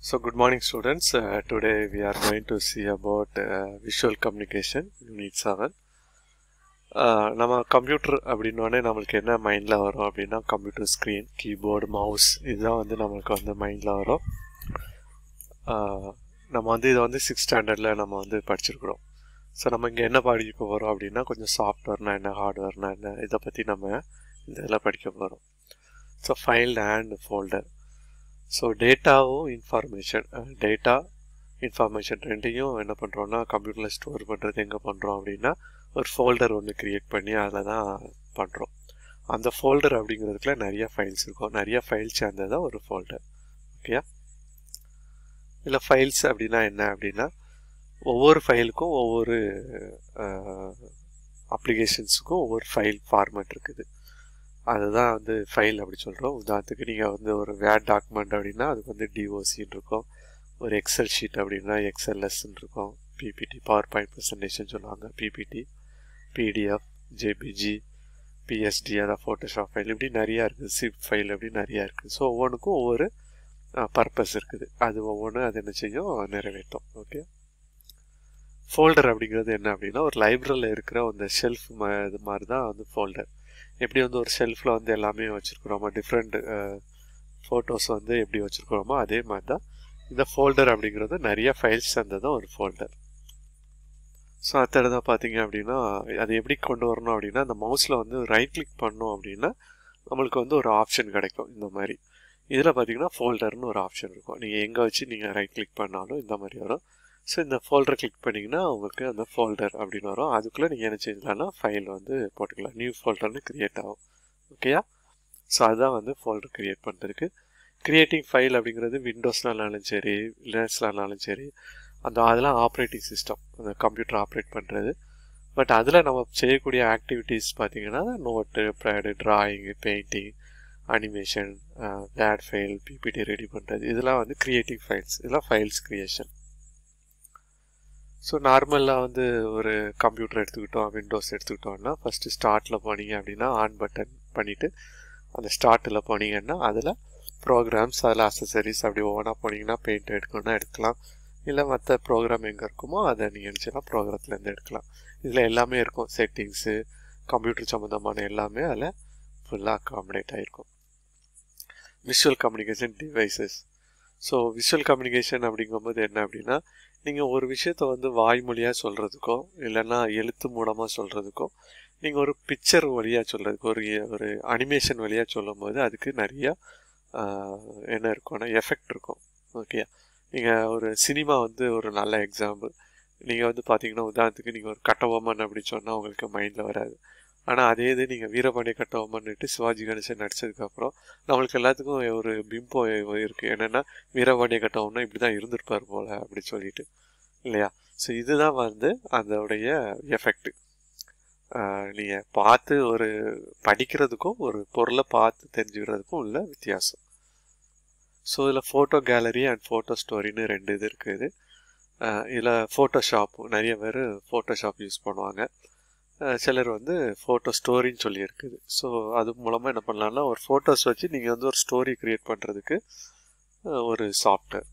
So good morning students. Uh, today we are going to see about uh, visual communication unit 7. Uh, நம்ம computer அப்படின்னோடனே நம்மளுக்கு என்ன மைண்டில் வரும் அப்படின்னா கம்ப்யூட்டர் ஸ்க்ரீன் கீபோர்டு மவுஸ் இதுதான் வந்து நம்மளுக்கு வந்து மைண்டில் வரும் Uh, நம்ம வந்து இதை வந்து சிக்ஸ் ஸ்டாண்டர்டில் நம்ம வந்து படிச்சிருக்கிறோம் ஸோ நம்ம இங்கே என்ன படிக்க போகிறோம் அப்படின்னா கொஞ்சம் சாஃப்ட்வேர்னா என்ன ஹார்ட்வேர்னா என்ன இதை பற்றி நம்ம இந்த இதில் படிக்க போகிறோம் so file and folder so டேட்டாவும் இன்ஃபார்மேஷன் டேட்டா இன்ஃபார்மேஷன் ரெண்டையும் என்ன பண்ணுறோம்னா கம்ப்யூட்டரில் ஸ்டோர் பண்ணுறது எங்கே பண்ணுறோம் அப்படின்னா ஒரு ஃபோல்டர் ஒன்று க்ரியேட் பண்ணி அதில் தான் பண்ணுறோம் அந்த ஃபோல்டர் அப்படிங்கிறதுக்குள்ள நிறைய ஃபைல்ஸ் இருக்கும் நிறைய ஃபைல் சேர்ந்தது தான் ஒரு ஃபோல்டர் ஓகேயா இல்லை ஃபைல்ஸ் அப்படின்னா என்ன அப்படின்னா ஒவ்வொரு ஃபைலுக்கும் ஒவ்வொரு அப்ளிகேஷன்ஸுக்கும் ஒவ்வொரு ஃபைல் ஃபார்மேட் இருக்குது அதுதான் வந்து ஃபைல் அப்படி சொல்கிறோம் உதாரணத்துக்கு நீங்கள் வந்து ஒரு வேட் டாக்குமெண்ட் அப்படின்னா அதுக்கு வந்து டிஓசின்னு இருக்கும் ஒரு எக்ஸல் ஷீட் அப்படின்னா எக்ஸ்எல்எஸ்ன்னு இருக்கும் பிபிடி பவர் பாயிண்ட் ப்ரெசன்டேஷன் சொல்லுவாங்க பிபிடி பிடிஎஃப் ஜேபிஜி பிஎஸ்டி அதான் ஃபோட்டோஷாப் ஃபைல் இப்படி நிறையா இருக்குது சிப் ஃபைல் அப்படி நிறையா இருக்குது ஸோ ஒவ்வொன்றுக்கும் ஒவ்வொரு பர்பஸ் இருக்குது அது ஒவ்வொன்றும் அது என்ன செய்யும் நிறைவேற்றும் ஓகே ஃபோல்டர் அப்படிங்கிறது என்ன அப்படின்னா ஒரு லைப்ரரியில் இருக்கிற அந்த ஷெல்ஃப் இது மாதிரி தான் வந்து ஃபோல்டர் எப்படி வந்து ஒரு ஷெல்ஃபில் வந்து எல்லாமே வச்சுருக்குறோமோ டிஃப்ரெண்ட் ஃபோட்டோஸ் வந்து எப்படி வச்சுருக்குறோமோ அதே மாதிரி தான் இந்த ஃபோல்டர் அப்படிங்கிறது நிறைய ஃபைல்ஸ் தான் ஒரு ஃபோல்டர் ஸோ அடுத்தடுத்த பார்த்தீங்க அப்படின்னா அது எப்படி கொண்டு வரணும் அப்படின்னா அந்த மவுஸில் வந்து ரைட் கிளிக் பண்ணோம் அப்படின்னா நம்மளுக்கு வந்து ஒரு ஆப்ஷன் கிடைக்கும் இந்த மாதிரி இதில் பார்த்தீங்கன்னா ஃபோல்டர்னு ஒரு ஆப்ஷன் இருக்கும் நீங்கள் எங்கே வச்சு நீங்கள் ரைட் கிளிக் பண்ணாலும் இந்த மாதிரி வரும் ஸோ இந்த ஃபோல்டரை கிளிக் பண்ணிங்கன்னா உங்களுக்கு அந்த ஃபோல்டர் அப்படின்னு வரும் அதுக்குள்ளே நீங்கள் என்ன செய்யலாம்னா ஃபைல் வந்து போட்டுக்கலாம் நியூ ஃபோல்டர்னு க்ரியேட் ஆகும் ஓகேயா ஸோ அதுதான் வந்து ஃபோல்டர் க்ரியேட் பண்ணுறதுக்கு க்ரியேட்டிங் ஃபைல் அப்படிங்கிறது விண்டோஸ்னாலும் சரி லினக்ஸ்லானாலும் சரி அந்த அதெல்லாம் ஆப்ரேட்டிங் சிஸ்டம் அந்த கம்ப்யூட்டர் ஆப்ரேட் பண்ணுறது பட் அதில் நம்ம செய்யக்கூடிய ஆக்டிவிட்டீஸ் பார்த்தீங்கன்னா notepad drawing painting animation word file PPT ready பண்ணுறது இதெல்லாம் வந்து க்ரியேட்டிவ் ஃபைல்ஸ் இதெல்லாம் ஃபைல்ஸ் க்ரியேஷன் ஸோ நார்மலாக வந்து ஒரு கம்ப்யூட்டர் எடுத்துக்கிட்டோம் விண்டோஸ் எடுத்துக்கிட்டோம்னா ஃபஸ்ட்டு ஸ்டார்ட்டில் போனீங்க அப்படின்னா ஆன் பட்டன் பண்ணிவிட்டு அந்த ஸ்டார்ட்டில் போனீங்கன்னா அதில் ப்ரோக்ராம்ஸ் அதில் அசசரிஸ் அப்படி ஒவ்வொன்றா போனீங்கன்னா பெயிண்ட் எடுக்கணும்னா எடுக்கலாம் இல்லை மற்ற ப்ரோக்ராம் எங்கே இருக்குமோ அதை நீங்கள் நினச்சினா ப்ரோக்ராம்லேருந்து எடுக்கலாம் இதில் எல்லாமே இருக்கும் செட்டிங்ஸு கம்ப்யூட்டர் சம்மந்தமான எல்லாமே அதில் ஃபுல்லாக அக்காமடேட் ஆகிருக்கும் visual communication devices so visual communication அப்படிங்கும்போது என்ன அப்படின்னா நீங்கள் ஒரு விஷயத்த வந்து வாய்மொழியாக சொல்கிறதுக்கோ இல்லைன்னா எழுத்து மூலமாக சொல்கிறதுக்கோ நீங்கள் ஒரு பிக்சர் வழியாக சொல்கிறதுக்கு ஒரு ஒரு அனிமேஷன் வழியாக சொல்லும்போது அதுக்கு நிறையா என்ன இருக்கும்னா எஃபெக்ட் இருக்கும் ஓகே நீங்கள் ஒரு சினிமா வந்து ஒரு நல்ல எக்ஸாம்பிள் நீங்கள் வந்து பார்த்தீங்கன்னா உதாரணத்துக்கு நீங்கள் ஒரு கட்டபொம்மன் அப்படி சொன்னால் உங்களுக்கு மைண்டில் வராது ஆனால் அதே இது நீங்கள் வீரபாண்டிய கட்டபொம்மன்னுட்டு சிவாஜி கணேசன் நடிச்சதுக்கப்புறம் நம்மளுக்கு எல்லாத்துக்கும் ஒரு பிம்பம் இருக்குது என்னென்னா வீரபாண்டிய கட்டபொம்மனா இப்படி தான் இருந்திருப்பார் போல் அப்படி சொல்லிட்டு இல்லையா ஸோ இதுதான் வந்து அதோடைய எஃபெக்ட் நீங்கள் பார்த்து ஒரு படிக்கிறதுக்கும் ஒரு பொருளை பார்த்து தெரிஞ்சுக்கிறதுக்கும் உள்ள வித்தியாசம் ஸோ இதில் ஃபோட்டோ கேலரி அண்ட் ஃபோட்டோ ஸ்டோரின்னு ரெண்டு இது இருக்குது இதில் ஃபோட்டோஷாப் நிறைய பேர் ஃபோட்டோஷாப் யூஸ் பண்ணுவாங்க சிலர் வந்து ஃபோட்டோ ஸ்டோரின்னு சொல்லி இருக்குது ஸோ அது மூலமாக என்ன பண்ணலாம்னா ஒரு ஃபோட்டோஸ் வச்சு நீங்கள் வந்து ஒரு ஸ்டோரி க்ரியேட் பண்ணுறதுக்கு ஒரு சாஃப்ட்வேர்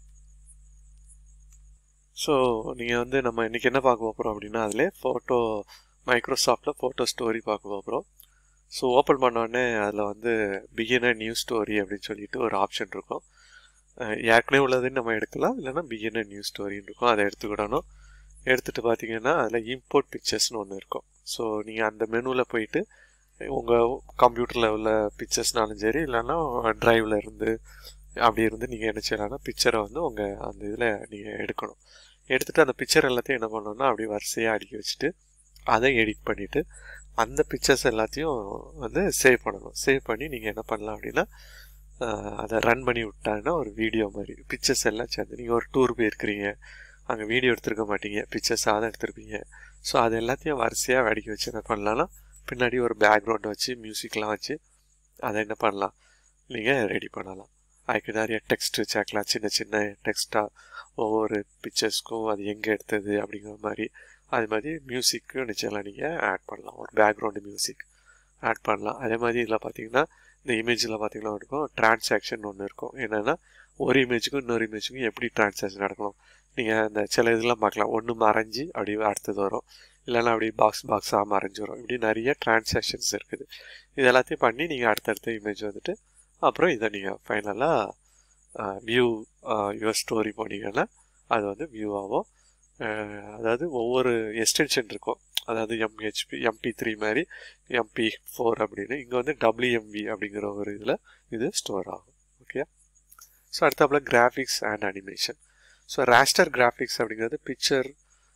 ஸோ நீங்கள் வந்து நம்ம இன்றைக்கி என்ன பார்க்க போகிறோம் அப்படின்னா அதில் ஃபோட்டோ மைக்ரோசாஃப்டில் ஃபோட்டோ ஸ்டோரி பார்க்க போகிறோம் ஸோ ஓப்பன் பண்ணோடனே அதில் வந்து பிகினர் நியூ ஸ்டோரி அப்படின்னு சொல்லிட்டு ஒரு ஆப்ஷன் இருக்கும் ஏற்கனவே உள்ளதுன்னு நம்ம எடுக்கலாம் இல்லைன்னா பிகினர் நியூ ஸ்டோரின்னு இருக்கும் அதை எடுத்துக்கிடணும் எடுத்துகிட்டு பார்த்தீங்கன்னா அதில் இம்போர்ட் பிக்சர்ஸ்னு ஒன்று இருக்கும் ஸோ நீங்கள் அந்த மெனுவில் போயிட்டு உங்கள் கம்ப்யூட்டரில் உள்ள பிக்சர்ஸ்னாலும் சரி இல்லைன்னா ட்ரைவில் இருந்து அப்படி இருந்து நீங்கள் என்ன செய்யலாம்னா பிக்சரை வந்து உங்கள் அந்த இதில் நீங்கள் எடுக்கணும் எடுத்துகிட்டு அந்த பிக்சர் எல்லாத்தையும் என்ன பண்ணணும்னா அப்படி வரிசையாக அடுக்கி வச்சுட்டு அதை எடிட் பண்ணிவிட்டு அந்த பிக்சர்ஸ் எல்லாத்தையும் வந்து சேவ் பண்ணணும் சேவ் பண்ணி நீங்கள் என்ன பண்ணலாம் அப்படின்னா அதை ரன் பண்ணி விட்டாங்கன்னா ஒரு வீடியோ மாதிரி பிக்சர்ஸ் எல்லாம் சேர்ந்து நீங்கள் ஒரு டூர் போயிருக்கிறீங்க அங்கே வீடியோ எடுத்துருக்க மாட்டீங்க பிக்சர்ஸாக தான் எடுத்திருப்பீங்க ஸோ அது எல்லாத்தையும் வரிசையாக அடுக்கி வச்சு என்ன பண்ணலாம்னா பின்னாடி ஒரு பேக்ரவுண்ட் வச்சு மியூசிக்லாம் வச்சு அதை என்ன பண்ணலாம் நீங்கள் ரெடி பண்ணலாம் அதுக்கு நிறைய டெக்ஸ்ட் சேர்க்கலாம் சின்ன சின்ன டெக்ஸ்ட்டாக ஒவ்வொரு பிக்சர்ஸ்க்கும் அது எங்கே எடுத்தது அப்படிங்கிற மாதிரி அது மாதிரி மியூசிக்கு நிச்சயம்லாம் நீங்கள் ஆட் பண்ணலாம் ஒரு பேக்ரவுண்டு மியூசிக் ஆட் பண்ணலாம் அதே மாதிரி இதில் பார்த்தீங்கன்னா இந்த இமேஜில் பார்த்தீங்கன்னா இருக்கும் டிரான்சாக்ஷன் ஒன்று இருக்கும் என்னென்னா ஒரு இமேஜுக்கும் இன்னொரு இமேஜுக்கும் எப்படி டிரான்சாக்ஷன் நடக்கணும் நீங்கள் அந்த சில இதெல்லாம் பார்க்கலாம் ஒன்று மறைஞ்சி அப்படி அடுத்தது வரும் இல்லைன்னா அப்படி பாக்ஸ் பாக்ஸாக மறைஞ்சு வரும் இப்படி நிறைய டிரான்சாக்ஷன்ஸ் இருக்குது இது எல்லாத்தையும் பண்ணி நீங்கள் அடுத்தடுத்த இமேஜ் வந்துட்டு அப்புறம் இதை நீங்கள் ஃபைனலாக வியூ யுவர் ஸ்டோரி போனீங்கன்னா அது வந்து வியூ ஆகும் அதாவது ஒவ்வொரு எக்ஸ்டென்ஷன் இருக்கும் அதாவது எம்ஹெச்பி எம்பி த்ரீ மாதிரி எம்பி ஃபோர் அப்படின்னு இங்கே வந்து டபிள்யூஎம்வி அப்படிங்கிற ஒரு இதில் இது ஸ்டோர் ஆகும் ஓகே ஸோ அடுத்தாப்புல graphics and animation so raster graphics அப்படிங்கிறது பிக்சர்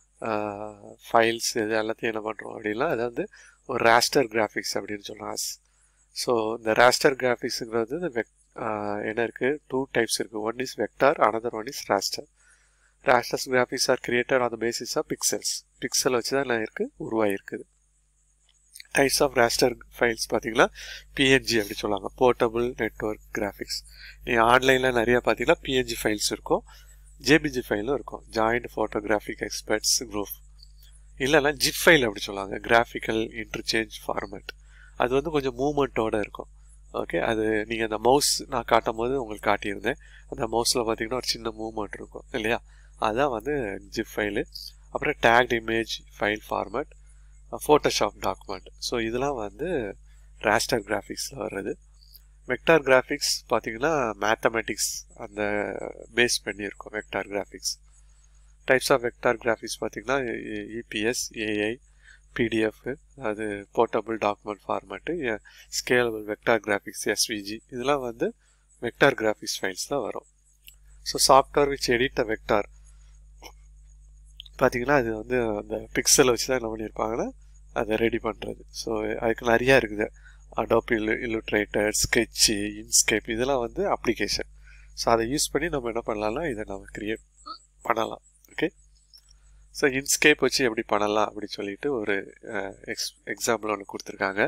ஃபைல்ஸ் இது எல்லாத்தையும் என்ன பண்ணுறோம் அப்படின்னா அது வந்து ஒரு ரேஸ்டர் கிராஃபிக்ஸ் அப்படின்னு சொல்லலாம் ஸோ இந்த ரேஸ்டர் கிராஃபிக்ஸுங்கிறது இந்த வெக் என்ன இருக்குது டூ டைப்ஸ் இருக்குது one is vector another one is raster rasters graphics are created on the basis of pixels pixel வச்சு தான் என்ன இருக்குது உருவாகிருக்குது டைப்ஸ் ஆஃப் ரேஸ்டர் ஃபைல்ஸ் பார்த்தீங்கன்னா பிஎன்ஜி அப்படி சொல்லுவாங்க போர்ட்டபுள் நெட்ஒர்க் கிராஃபிக்ஸ் நீங்கள் ஆன்லைனில் நிறையா பார்த்தீங்கன்னா பிஎன்ஜி ஃபைல்ஸ் இருக்கும் ஜேபிஜி ஃபைலும் இருக்கும் ஜாயிண்ட் ஃபோட்டோகிராஃபிக் எக்ஸ்பர்ட்ஸ் குரூப் இல்லைன்னா ஜிப் ஃபைல் அப்படி சொல்லுவாங்க கிராஃபிக்கல் இன்டர்சேஞ்ச் ஃபார்மேட் அது வந்து கொஞ்சம் மூமெண்ட்டோடு இருக்கும் ஓகே அது நீங்கள் அந்த மவுஸ் நான் காட்டும் போது உங்களுக்கு காட்டியிருந்தேன் அந்த மவுஸில் பார்த்தீங்கன்னா ஒரு சின்ன மூமெண்ட் இருக்கும் இல்லையா அதுதான் வந்து ஜிப் ஃபைலு அப்புறம் tagged image file format Photoshop document so இதெல்லாம் வந்து ரேஸ்டர் கிராஃபிக்ஸில் வர்றது வெக்டார் கிராஃபிக்ஸ் பார்த்தீங்கன்னா மேத்தமெட்டிக்ஸ் அந்த பேஸ் பண்ணியிருக்கோம் vector graphics types of vector graphics பார்த்தீங்கன்னா இபிஎஸ் ஏஐ பிடிஎஃப் அது portable document format scalable vector graphics SVG இதெல்லாம் வந்து வெக்டார் கிராஃபிக்ஸ் ஃபைல்ஸ் தான் வரும் so software which edit a vector பார்த்தீங்கன்னா அது வந்து அந்த பிக்சலை வச்சு தான் என்ன பண்ணியிருப்பாங்கன்னா அதை ரெடி பண்ணுறது ஸோ அதுக்கு நிறையா இருக்குது அடோப் இல்லு இல்லுட்ரேட்டர் ஸ்கெட்சு இன்ஸ்கேப் இதெல்லாம் வந்து அப்ளிகேஷன் ஸோ அதை யூஸ் பண்ணி நம்ம என்ன பண்ணலாம்னா இதை நம்ம க்ரியேட் பண்ணலாம் ஓகே ஸோ இன்ஸ்கேப் வச்சு எப்படி பண்ணலாம் அப்படின்னு சொல்லிட்டு ஒரு எக்ஸ் எக்ஸாம்பிள் ஒன்று கொடுத்துருக்காங்க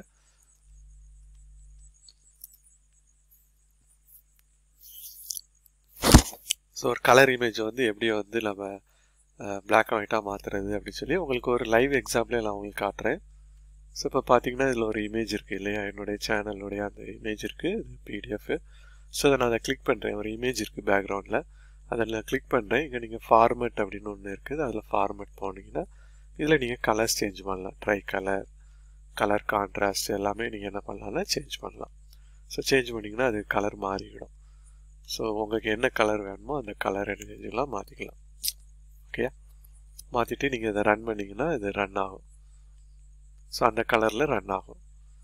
ஸோ ஒரு கலர் இமேஜ் வந்து எப்படி வந்து நம்ம பிளாக் அண்ட் ஒயிட்டாக மாற்றுறது அப்படின்னு சொல்லி உங்களுக்கு ஒரு லைவ் எக்ஸாம்பிளே நான் உங்களுக்கு காட்டுறேன் ஸோ இப்போ பார்த்தீங்கன்னா இதில் ஒரு இமேஜ் இருக்குது இல்லையா என்னுடைய சேனலுடைய அந்த இமேஜ் இருக்குது இது பிடிஎஃப் ஸோ அதை நான் அதை கிளிக் பண்ணுறேன் ஒரு இமேஜ் இருக்குது பேக்ரவுண்டில் அதில் கிளிக் பண்ணுறேன் இங்கே நீங்கள் ஃபார்மெட் அப்படின்னு ஒன்று இருக்குது அதில் ஃபார்மெட் போனீங்கன்னா இதில் நீங்கள் கலர்ஸ் சேஞ்ச் பண்ணலாம் ட்ரை கலர் கலர் கான்ட்ராஸ்ட் எல்லாமே நீங்கள் என்ன பண்ணலாம்னா சேஞ்ச் பண்ணலாம் ஸோ சேஞ்ச் பண்ணிங்கன்னா அது கலர் மாறிவிடும் ஸோ உங்களுக்கு என்ன கலர் வேணுமோ அந்த கலர் எல்லாம் மாற்றிக்கலாம் ஓகே மாற்றிட்டு நீங்கள் இதை ரன் பண்ணிங்கன்னா இது ரன் ஆகும் ஸோ அந்த கலரில் ரன் ஆகும்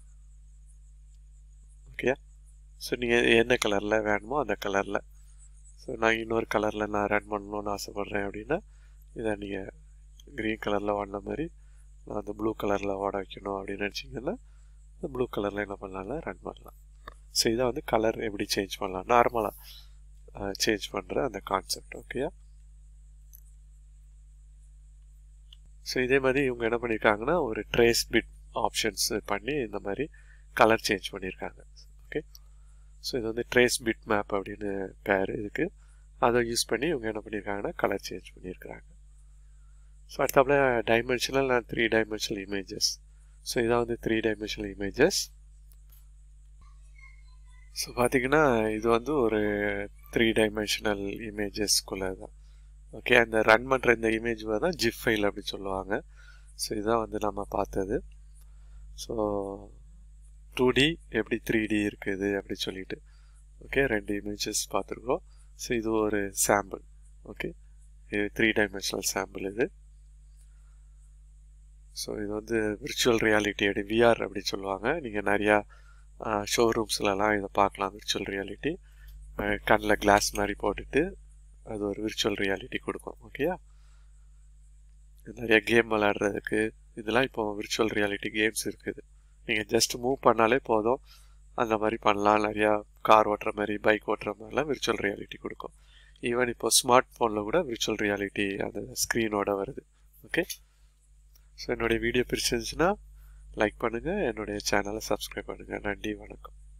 ஓகே ஸோ நீங்கள் என்ன கலரில் வேணுமோ அந்த கலரில் ஸோ நான் இன்னொரு கலரில் நான் ரன் பண்ணணும்னு ஆசைப்பட்றேன் அப்படின்னா இதை நீங்கள் க்ரீன் கலரில் ஓடின மாதிரி நான் அந்த ப்ளூ கலரில் ஓட வைக்கணும் அப்படின்னு நினச்சிங்கன்னா இந்த ப்ளூ கலரில் என்ன பண்ணலாம்னா ரன் பண்ணலாம் ஸோ இதை வந்து கலர் எப்படி சேஞ்ச் பண்ணலாம் நார்மலாக சேஞ்ச் பண்ணுற அந்த கான்செப்ட் ஓகேயா ஸோ இதே மாதிரி இவங்க என்ன பண்ணியிருக்காங்கன்னா ஒரு ட்ரேஸ் பிட் ஆப்ஷன்ஸ் பண்ணி இந்த மாதிரி கலர் சேஞ்ச் பண்ணியிருக்காங்க ஓகே ஸோ இது வந்து ட்ரேஸ் பிட் மேப் அப்படின்னு பேர் இதுக்கு அதை யூஸ் பண்ணி இவங்க என்ன பண்ணியிருக்காங்கன்னா கலர் சேஞ்ச் பண்ணியிருக்கிறாங்க ஸோ அடுத்தாப்புல dimensional and three dimensional images so இதான் வந்து த்ரீ டைமென்ஷனல் இமேஜஸ் ஸோ பார்த்தீங்கன்னா இது வந்து ஒரு த்ரீ டைமென்ஷனல் இமேஜஸ்குள்ளே தான் ஓகே அந்த ரன் பண்ணுற இந்த இமேஜ் தான் ஜிப் ஃபைல் அப்படின்னு சொல்லுவாங்க ஸோ இதுதான் வந்து நம்ம பார்த்தது ஸோ டூ டி எப்படி த்ரீ டி இருக்குது அப்படி சொல்லிட்டு ஓகே ரெண்டு இமேஜஸ் பார்த்துருக்கோம் ஸோ இது ஒரு சாம்பிள் ஓகே இது த்ரீ டைமென்ஷனல் சாம்பிள் இது ஸோ இது வந்து விர்ச்சுவல் ரியாலிட்டி அப்படி விஆர் அப்படின்னு சொல்லுவாங்க நீங்கள் நிறையா ஷோரூம்ஸ்லலாம் இதை பார்க்கலாம் விர்ச்சுவல் ரியாலிட்டி கண்ணில் கிளாஸ் மாதிரி போட்டுட்டு அது ஒரு விர்ச்சுவல் ரியாலிட்டி கொடுக்கும் ஓகேயா நிறைய கேம் விளையாடுறதுக்கு இதெல்லாம் இப்போ விர்ச்சுவல் ரியாலிட்டி கேம்ஸ் இருக்குது நீங்கள் ஜஸ்ட் மூவ் பண்ணாலே போதும் அந்த மாதிரி பண்ணலாம் நிறையா கார் ஓட்டுற மாதிரி பைக் ஓட்டுற மாதிரிலாம் விர்ச்சுவல் ரியாலிட்டி கொடுக்கும் ஈவன் இப்போ ஸ்மார்ட் ஃபோனில் கூட விர்ச்சுவல் ரியாலிட்டி அந்த ஸ்க்ரீனோட வருது ஓகே ஸோ என்னுடைய வீடியோ பிடிச்சிருந்துச்சுன்னா லைக் பண்ணுங்கள் என்னுடைய சேனலை சப்ஸ்கிரைப் பண்ணுங்கள் நன்றி வணக்கம்